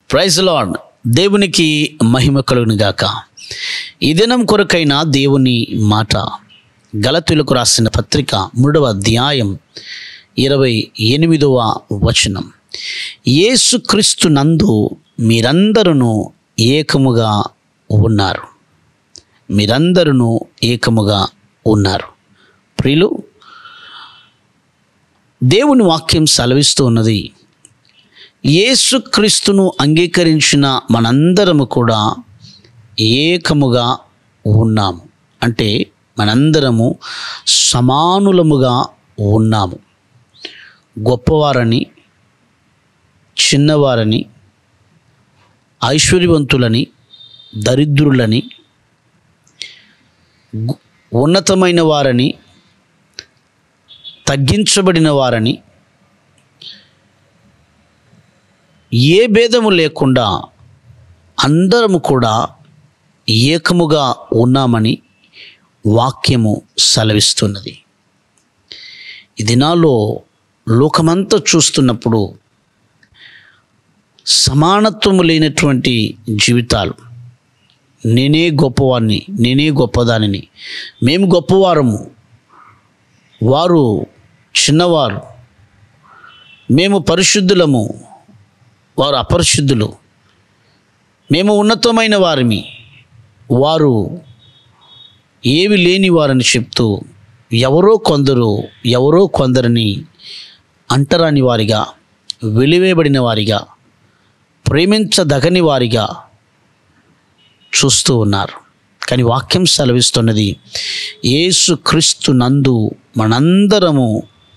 praise lord దేవునికి మహిమ కలుగును గాక ఈ దినం కొరకైన దేవుని మాట గలతులకు రాసిన పత్రిక మూడవ అధ్యాయం ఇరవై ఎనిమిదవ వచనం యేసుక్రీస్తు నందు మీరందరూ ఏకముగా ఉన్నారు మీరందరూ ఏకముగా ఉన్నారు ప్రియులు దేవుని వాక్యం సెలవిస్తూ ఉన్నది యేసుక్రీస్తును అంగీకరించిన మనందరము కూడా ఏకముగా ఉన్నాము అంటే మనందరము సమానులముగా ఉన్నాము గొప్పవారని చిన్నవారని ఐశ్వర్యవంతులని దరిద్రులని గు- ఉన్నతమైన వారని తగ్గించబడిన వారని ఏ భేదము లేకుండా అందరము కూడా ఏకముగా ఉన్నామని వాక్యము సెలవిస్తున్నది ఈ దినాల్లో లోకమంతా చూస్తున్నప్పుడు సమానత్వము లేనటువంటి జీవితాలు నేనే గొప్పవాడిని నేనే గొప్పదానిని మేము గొప్పవారము వారు చిన్నవారు మేము పరిశుద్ధులము వారు అపరిశుద్ధులు మేము ఉన్నతమైన వారిమి వారు ఏవి లేని వారని చెప్తూ ఎవరో కొందరు ఎవరో కొందరిని అంటరాని వారిగా వెలివేయబడిన వారిగా ప్రేమించదగని వారిగా చూస్తూ ఉన్నారు కానీ వాక్యం సెలవిస్తున్నది యేసు క్రీస్తు నందు మనందరము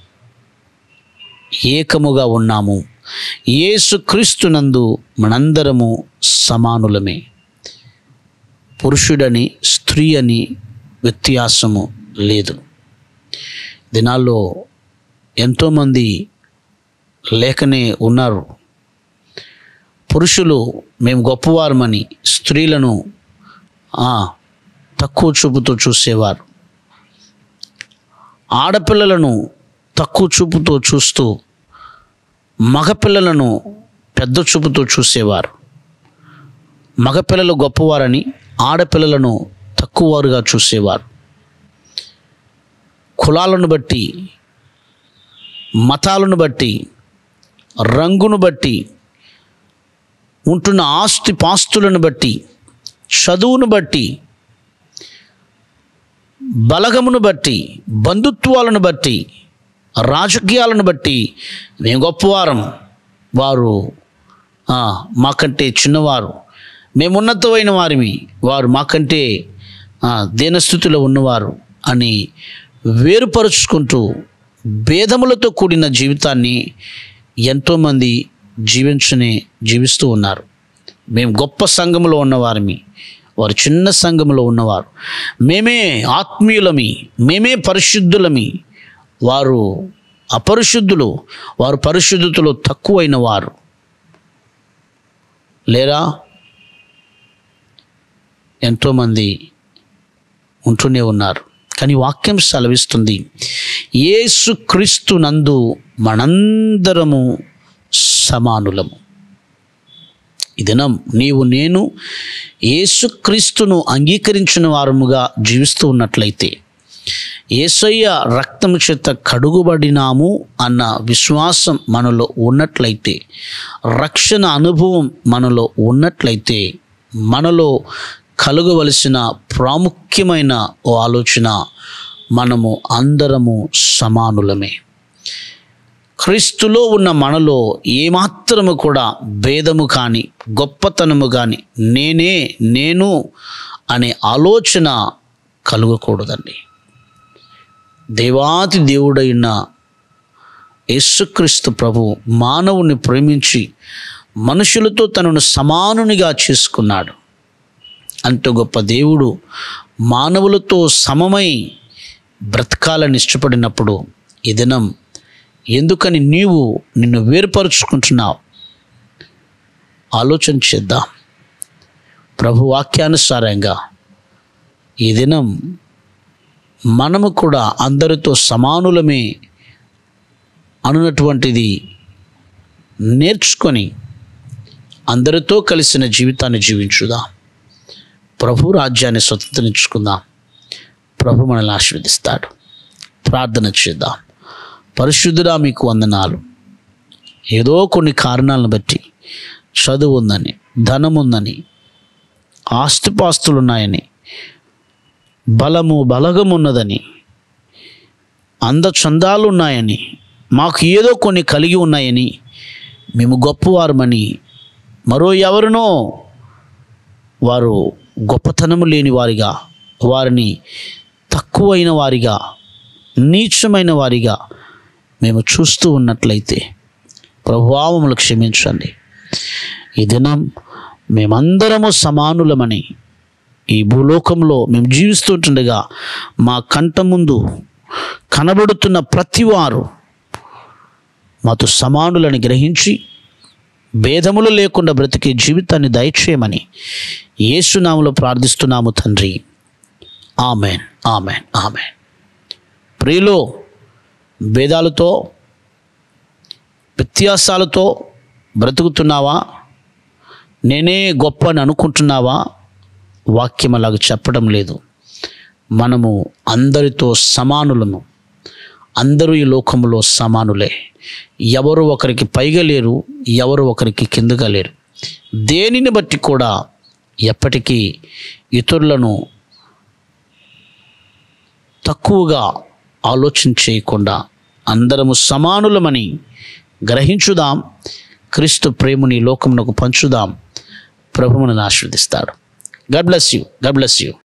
ఏకముగా ఉన్నాము యేసు క్రీస్తు నందు మనందరము సమానులమే పురుషుడని స్త్రీ అని వ్యత్యాసము లేదు దినాల్లో ఎంతోమంది లేకనే ఉన్నారు పురుషులు మేము గొప్పవారమని స్త్రీలను ఆ, తక్కువ చూపుతో చూసేవారు ఆడపిల్లలను తక్కువ చూపుతో చూస్తూ మగపిల్లలను పెద్ద చూపుతో చూసేవారు మగపిల్లలు గొప్పవారని ఆడపిల్లలను తక్కువవారుగా చూసేవారు కులాలను బట్టి మతాలను బట్టి రంగును బట్టి ఉంటున్న ఆస్తి పాస్తులను బట్టి చదువును బట్టి బలగమును బట్టి బంధుత్వాలను బట్టి రాజకీయాలను బట్టి మేము గొప్పవారం వారు ఆ, మాకంటే చిన్నవారు మేము ఉన్నతమైన వారిమి వారు మాకంటే ఆ, దీనస్థితిలో ఉన్నవారు అని వేరుపరుచుకుంటూ భేదములతో కూడిన జీవితాన్ని ఎంతోమంది జీవించనే జీవిస్తూ ఉన్నారు మేము గొప్ప సంఘములో ఉన్నవారిమి వారు చిన్న సంఘములో ఉన్నవారు మేమే ఆత్మీయులమి మేమే పరిశుద్ధులమి వారు అపరిశుద్ధులు వారు పరిశుద్ధతలో తక్కువైన వారు లేరా ఎంతోమంది ఉంటూనే ఉన్నారు కానీ వాక్యం సెలవిస్తుంది యేసు క్రీస్తు నందు మనందరము సమానులము ఈ దినం నీవు నేను యేసుక్రీస్తును అంగీకరించిన వారముగా జీవిస్తూ ఉన్నట్లయితే ఏసయ్య రక్తము చేత కడుగుబడినాము అన్న విశ్వాసం మనలో ఉన్నట్లయితే రక్షణ అనుభవం మనలో ఉన్నట్లయితే మనలో కలుగవలసిన ప్రాముఖ్యమైన ఓ ఆలోచన మనము అందరము సమానులమే క్రీస్తులో ఉన్న మనలో ఏమాత్రము కూడా భేదము కానీ గొప్పతనము కానీ నేనే నేను అనే ఆలోచన కలుగకూడదండి దేవాతి దేవుడైన యేసుక్రీస్తు ప్రభు మానవుని ప్రేమించి మనుషులతో తనను సమానునిగా చేసుకున్నాడు అంత గొప్ప దేవుడు మానవులతో సమమై బ్రతకాలని ఇష్టపడినప్పుడు ఈ దినం ఎందుకని నీవు నిన్ను వేరుపరుచుకుంటున్నావు ఆలోచన చేద్దాం ప్రభు వాక్యానుసారంగా ఈ దినం మనము కూడా అందరితో సమానులమే అనున్నటువంటిది నేర్చుకొని అందరితో కలిసిన జీవితాన్ని జీవించుదాం ప్రభు రాజ్యాన్ని స్వతంత్రించుకుందాం ప్రభు మనల్ని ఆశీర్వదిస్తాడు ప్రార్థన చేద్దాం పరిశుద్ధుడా మీకు వందనాలు ఏదో కొన్ని కారణాలను బట్టి చదువు ఉందని ధనం ఉందని ఆస్తిపాస్తులు ఉన్నాయని బలము బలగం ఉన్నదని అందచందాలు ఉన్నాయని మాకు ఏదో కొన్ని కలిగి ఉన్నాయని మేము గొప్పవారమని మరో ఎవరినో వారు గొప్పతనము లేని వారిగా వారిని తక్కువైన వారిగా నీచమైన వారిగా మేము చూస్తూ ఉన్నట్లయితే ప్రభావములు క్షమించండి ఈ దినం మేమందరము సమానులమని ఈ భూలోకంలో మేము జీవిస్తుంటుండగా మా కంట ముందు కనబడుతున్న ప్రతివారు మాతో సమానులని గ్రహించి భేదములు లేకుండా బ్రతికే జీవితాన్ని దయచేయమని యేసునాములో ప్రార్థిస్తున్నాము తండ్రి ఆమెన్ ఆమెన్ ఆమెన్ ప్రియులో భేదాలతో వ్యత్యాసాలతో బ్రతుకుతున్నావా నేనే గొప్ప అని అనుకుంటున్నావా వాక్యం అలాగ చెప్పడం లేదు మనము అందరితో సమానులము అందరూ ఈ లోకంలో సమానులే ఎవరు ఒకరికి పైగా లేరు ఎవరు ఒకరికి కిందగా లేరు దేనిని బట్టి కూడా ఎప్పటికీ ఇతరులను తక్కువగా ఆలోచన చేయకుండా అందరము సమానులమని గ్రహించుదాం క్రీస్తు ప్రేముని లోకమునకు పంచుదాం ప్రభువును ఆశీర్వదిస్తాడు God bless you God bless you